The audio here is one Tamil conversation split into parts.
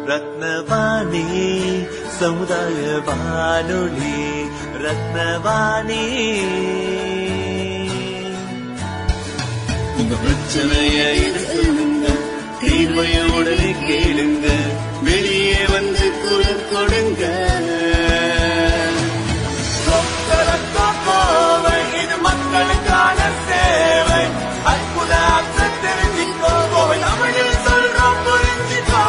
ரத்னவாணி சமுதாய வானொலி ரத்னவாணி உங்க பிரச்சனைய சொல்லுங்க தீர்வைய உடனே கேளுங்க வெளியே வந்து குரல் கொடுங்க கோவை, இது மக்களுக்கான சேவை அற்புத அர்த்தம் தெரிஞ்சுக்கோ கோவை தமிழில் சொல்றோம் புரிஞ்சுக்கோ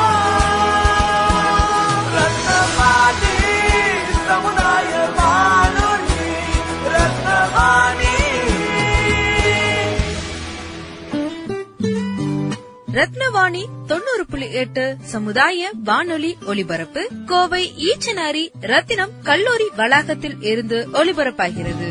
ரத்னவாணி சமுதாய வானொலி ரத்னவாணி ரத்னவாணி தொண்ணூறு புள்ளி எட்டு சமுதாய வானொலி ஒலிபரப்பு கோவை ஈச்சனாரி ரத்தினம் கல்லூரி வளாகத்தில் இருந்து ஒலிபரப்பாகிறது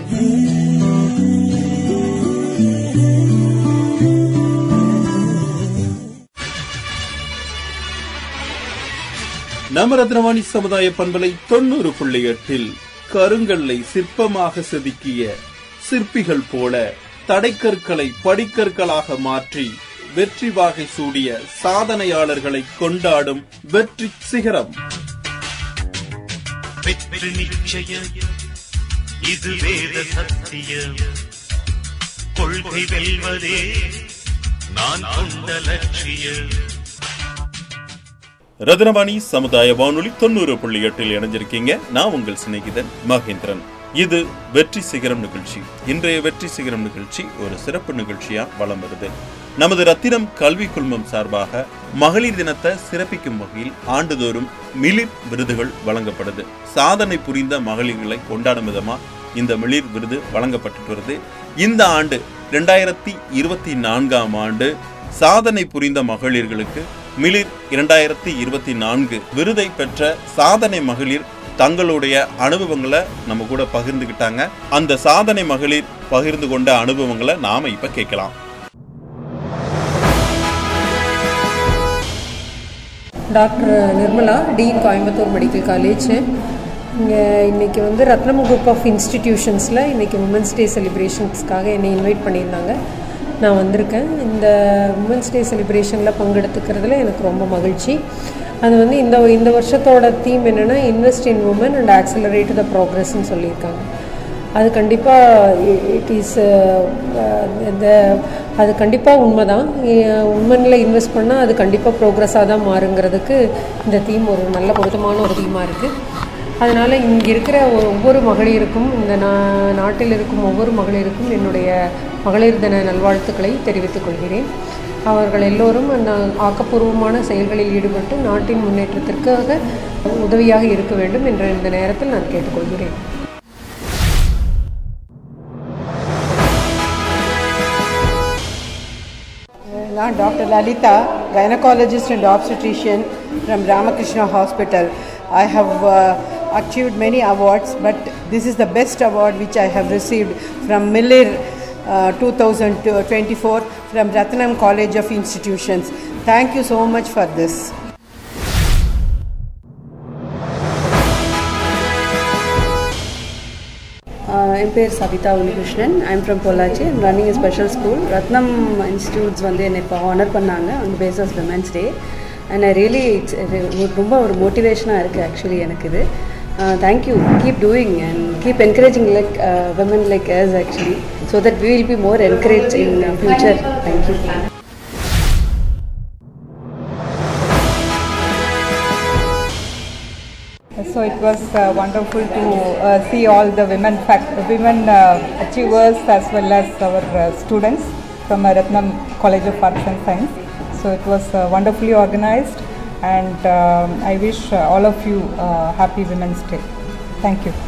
நம்ம ரத்னவாணி சமுதாய பண்பலை தொண்ணூறு புள்ளி எட்டில் கருங்கல்லை சிற்பமாக செதுக்கிய சிற்பிகள் போல தடைக்கற்களை படிக்கற்களாக மாற்றி வெற்றி வாகை சூடிய சாதனையாளர்களை கொண்டாடும் வெற்றி சிகரம் வெற்றி நிச்சயம் இது வேத சத்தியம் கொள்கை வெல்வதே நான் கொண்ட லட்சியம் ரத்னவாணி சமுதாய வானொலி தொண்ணூறு புள்ளி எட்டில் இணைஞ்சிருக்கீங்க நான் உங்கள் சிநேகிதன் மகேந்திரன் இது வெற்றி சிகரம் நிகழ்ச்சி இன்றைய வெற்றி சிகரம் நிகழ்ச்சி ஒரு சிறப்பு நிகழ்ச்சியா வலம் வருது நமது ரத்தினம் கல்வி குழுமம் சார்பாக மகளிர் தினத்தை சிறப்பிக்கும் வகையில் ஆண்டுதோறும் மிளிர் விருதுகள் வழங்கப்படுது சாதனை புரிந்த மகளிர்களை கொண்டாடும் விதமா இந்த மிளிர் விருது வழங்கப்பட்டு வருது இந்த ஆண்டு இரண்டாயிரத்தி இருபத்தி நான்காம் ஆண்டு சாதனை புரிந்த மகளிர்களுக்கு மிளிர் இரண்டாயிரத்தி இருபத்தி நான்கு விருதை பெற்ற சாதனை மகளிர் தங்களுடைய அனுபவங்களை நம்ம கூட பகிர்ந்துகிட்டாங்க அந்த சாதனை மகளிர் பகிர்ந்து கொண்ட அனுபவங்களை நாம இப்ப கேட்கலாம் doctor Nirmala dean Coimbatore medical college இங்கே இன்றைக்கி வந்து ரத்னம் குரூப் ஆஃப் இன்ஸ்டிடியூஷன்ஸில் இன்றைக்கி உமன்ஸ் டே செலிப்ரேஷன்ஸ்க்காக என்னை இன்வைட் பண்ணியிருந்தாங்க நான் வந்திருக்கேன் இந்த உமன்ஸ் டே செலிப்ரேஷனில் பங்கெடுத்துக்கிறதுல எனக்கு ரொம்ப மகிழ்ச்சி அது வந்து இந்த இந்த வருஷத்தோட தீம் என்னென்னா invest in women and accelerate the ப்ரோக்ரஸ்ன்னு சொல்லியிருக்காங்க அது கண்டிப்பாக இட் இஸ் இந்த அது கண்டிப்பாக உண்மை தான் உமனில் இன்வெஸ்ட் பண்ணால் அது கண்டிப்பாக ப்ரோக்ரஸாக தான் மாறுங்கிறதுக்கு இந்த தீம் ஒரு நல்ல பொருத்தமான ஒரு தீமாக இருக்குது அதனால் இங்கே இருக்கிற ஒவ்வொரு மகளிருக்கும் இந்த நா நாட்டில் இருக்கும் ஒவ்வொரு மகளிருக்கும் என்னுடைய மகளிர் தின நல்வாழ்த்துக்களை தெரிவித்துக் கொள்கிறேன் அவர்கள் எல்லோரும் அந்த ஆக்கப்பூர்வமான செயல்களில் ஈடுபட்டு நாட்டின் முன்னேற்றத்திற்காக உதவியாக இருக்க வேண்டும் என்ற இந்த நேரத்தில் நான் கேட்டுக்கொள்கிறேன் நான் doctor Lalitha gynecologist and obstetrician from Ramakrishna Hospital. I have uh, achieved many awards, but this is the best award which I have received from Millir uh, 2024 from Ratnam College of Institutions. Thank you so much for this. Uh, என் பேர் Savitha Unnikrishnan I'm from Pollachi I'm running a special school Ratnam institutes வந்து என்னை இப்போ ஆனர் பண்ணாங்க on base of women's day and I really it's ரொம்ப ஒரு மோட்டிவேஷனாக இருக்குது ஆக்சுவலி எனக்கு இது thank you keep doing and keep encouraging like women like us actually so that we will be more encourage in future thank you So it was uh, wonderful to uh, see all the women fact, women uh, achievers as well as our uh, students from uh, Ratnam College of Arts and Science. So it was uh, wonderfully organized, and um I wish uh, all of you uh, happy Women's Day. Thank you.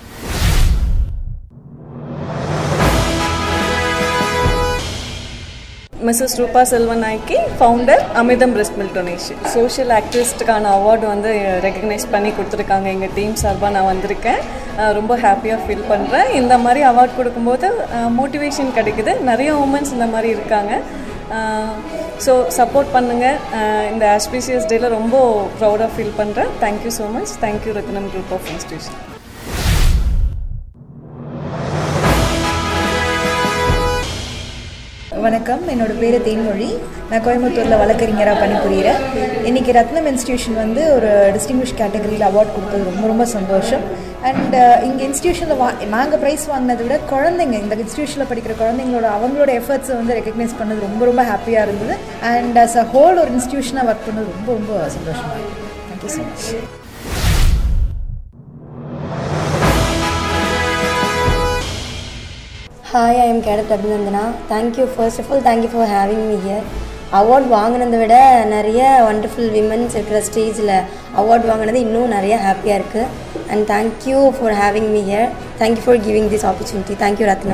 Mrs Rupa Selvan நாய்க்கு founder Amirtham breast milk donation social ஆக்டிவிஸ்ட்டுக்கான அவார்டு வந்து ரெகக்னைஸ் பண்ணி கொடுத்துருக்காங்க எங்கள் டீம் சார்பாக நான் வந்திருக்கேன் அஹ் ரொம்ப ஹாப்பியாக ஃபீல் பண்ணுறேன் இந்த மாதிரி அவார்ட் கொடுக்கும்போது மோட்டிவேஷன் கிடைக்குது நிறைய உமன்ஸ் இந்த மாதிரி இருக்காங்க ஸோ சப்போர்ட் பண்ணுங்கள் இந்த ஆஸ்பீசியஸ் டேல ரொம்ப ப்ரௌடாக ஃபீல் பண்ணுறேன் thank you so much thank you Ratnam group of institution வணக்கம் என்னோட பேர் தேன்மொழி நான் கோயம்புத்தூரில் வழக்கறிஞராக பணிபுரிகிறேன் இன்றைக்கி ரத்னம் இன்ஸ்டியூஷன் வந்து ஒரு டிஸ்டிங்விஷ் கேட்டகரியில் அவார்ட் கொடுத்தது ரொம்ப ரொம்ப சந்தோஷம் அண்ட் இங்கே இன்ஸ்டியூஷனில் வா நாங்கள் ப்ரைஸ் வாங்கினதை விட குழந்தைங்க இந்த இன்ஸ்டியூஷனில் படிக்கிற குழந்தைங்களோட அவங்களோட எஃபர்ட்ஸை வந்து ரெக்கக்னைஸ் பண்ணது ரொம்ப ரொம்ப ஹாப்பியாக இருந்தது அண்ட் அஸ் அ ஹோல் ஒரு இன்ஸ்டியூஷனாக ஒர்க் பண்ணது ரொம்ப ரொம்ப சந்தோஷமாக இருக்குது thank you so much hi I am cadet Abhinandana thank you first of all thank you for having me here award வாங்கினதை விட நிறைய வண்டர்ஃபுல் விமன்ஸ் இருக்கிற ஸ்டேஜில் அவார்ட் வாங்கினது இன்னும் நிறைய ஹாப்பியாக இருக்குது and thank you for having me here thank you for giving this opportunity thank you Ratna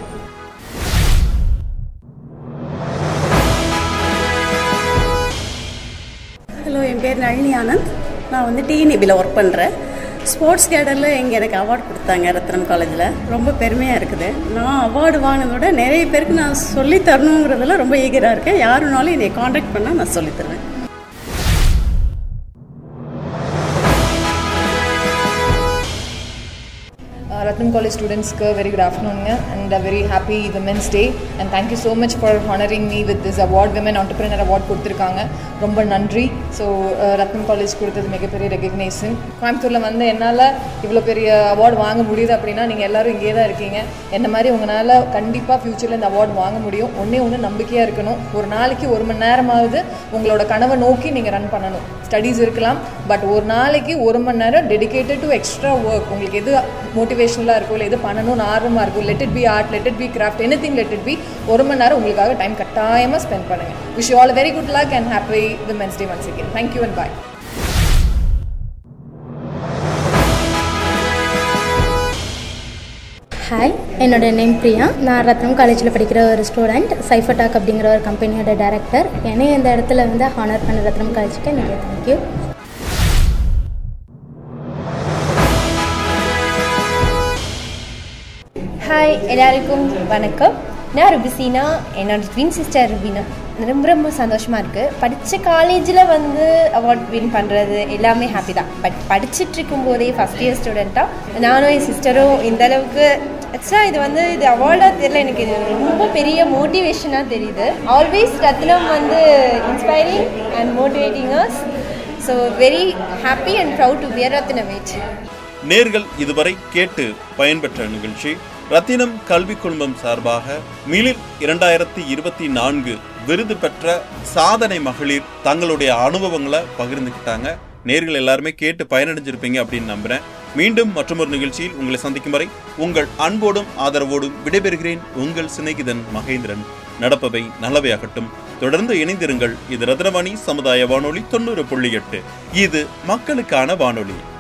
hello என் பேர் நளினி ஆனந்த் நான் வந்து டிஎன்இபியில் ஒர்க் பண்ணுறேன் ஸ்போர்ட்ஸ் கேடரில் இங்கே எனக்கு அவார்ட் கொடுத்தாங்க ரத்னம் காலேஜில் ரொம்ப பெருமையாக இருக்குது நான் அவார்டு வாங்கினதோட நிறைய பேருக்கு நான் சொல்லி தரணுங்கிறதுல ரொம்ப ஈகராக இருக்கேன் யாருனாலும் என்னை காண்டாக்ட் பண்ணால் நான் சொல்லித் தருவேன் Ratnam College ஸ்டூடெண்ட்ஸ்க்கு வெரி குட் ஆஃப்டர்நூனுங்க and very happy women's day and thank you so much for honouring me with this award women entrepreneur award கொடுத்துருக்காங்க ரொம்ப நன்றி ஸோ ரத்னம் காலேஜ் கொடுத்தது மிகப்பெரிய ரெகக்னேஷன் கோயம்புத்தூரில் வந்து என்னால் இவ்வளோ பெரிய அவார்டு வாங்க முடியுது அப்படின்னா நீங்கள் எல்லாரும் இங்கே தான் இருக்கீங்க என்ன மாதிரி உங்களால் கண்டிப்பாக ஃப்யூச்சரில் இந்த அவார்டு வாங்க முடியும் ஒன்றே ஒன்று நம்பிக்கையாக இருக்கணும் ஒரு நாளைக்கு ஒரு மணி நேரமாவது உங்களோட கனவை நோக்கி நீங்கள் ரன் பண்ணணும் ஸ்டடீஸ் இருக்கலாம் பட் ஒரு நாளைக்கு ஒரு மணி நேரம் டெடிகேட்டட் டு எக்ஸ்ட்ரா ஒர்க் உங்களுக்கு எது மோட்டிவேஷனலாக இருக்கும் இல்லை எது பண்ணணும்னு ஆர்வமாக இருக்கும் let it be art let it be craft anything let it be ஒரு மணி நேரம் உங்களுக்காக டைம் கட்டாயமாக ஸ்பெண்ட் பண்ணுங்கள் wish you all very good luck and happy women's day once again thank you and bye hi என்னோட நேம் பிரியா நான் ரத்னம் காலேஜில் படிக்கிற ஒரு ஸ்டூடெண்ட் சைஃபட்டாக் அப்படிங்கிற ஒரு கம்பெனியோட டைரக்டர் என்னை இந்த இடத்துல வந்து ஹானர் பண்ண ரத்னம் காலேஜுக்கு நீங்கள் தேங்க்யூ ஹாய் எல்லாருக்கும் வணக்கம் நான் ருபிசீனா என்னோட ட்வின் சிஸ்டர் ருபினா ரொம்ப ரொம்ப சந்தோஷமாக இருக்குது படித்த காலேஜில் வந்து அவார்ட் வின் பண்ணுறது எல்லாமே ஹாப்பி தான் பட் படிச்சுட்டு இருக்கும்போதே ஃபஸ்ட் இயர் ஸ்டூடெண்ட்டாக நானும் என் சிஸ்டரும் இந்த அளவுக்கு ஆக்சுவலாக இது வந்து இது அவார்டாக தெரியல எனக்கு இது ரொம்ப பெரிய மோட்டிவேஷனாக தெரியுது ஆல்வேஸ் ரத்னம் வந்து inspiring and motivating as so very happy and proud to be a ரத்னமேட் நேர்கள் இதுவரை கேட்டு பயன்பெற்ற நிகழ்ச்சி ரத்தினம் கல்வி குழுமம் சார்பாக மிளிர் இரண்டாயிரத்தி இருபத்தி நான்கு விருது பெற்ற சாதனை மகளிர் தங்களுடைய அனுபவங்களை பகிர்ந்துக்கிட்டாங்க நேர்கள் எல்லாருமே கேட்டு பயனடைஞ்சிருப்பீங்க அப்படின்னு நம்புறேன் மீண்டும் மற்றொரு நிகழ்ச்சியில் உங்களை சந்திக்கும் வரை உங்கள் அன்போடும் ஆதரவோடும் விடைபெறுகிறேன் உங்கள் சிநேகிதன் மகேந்திரன் நடப்பவை நல்லவையாகட்டும் தொடர்ந்து இணைந்திருங்கள் இது ரத்னவாணி சமுதாய வானொலி தொண்ணூறு புள்ளி எட்டு இது மக்களுக்கான வானொலி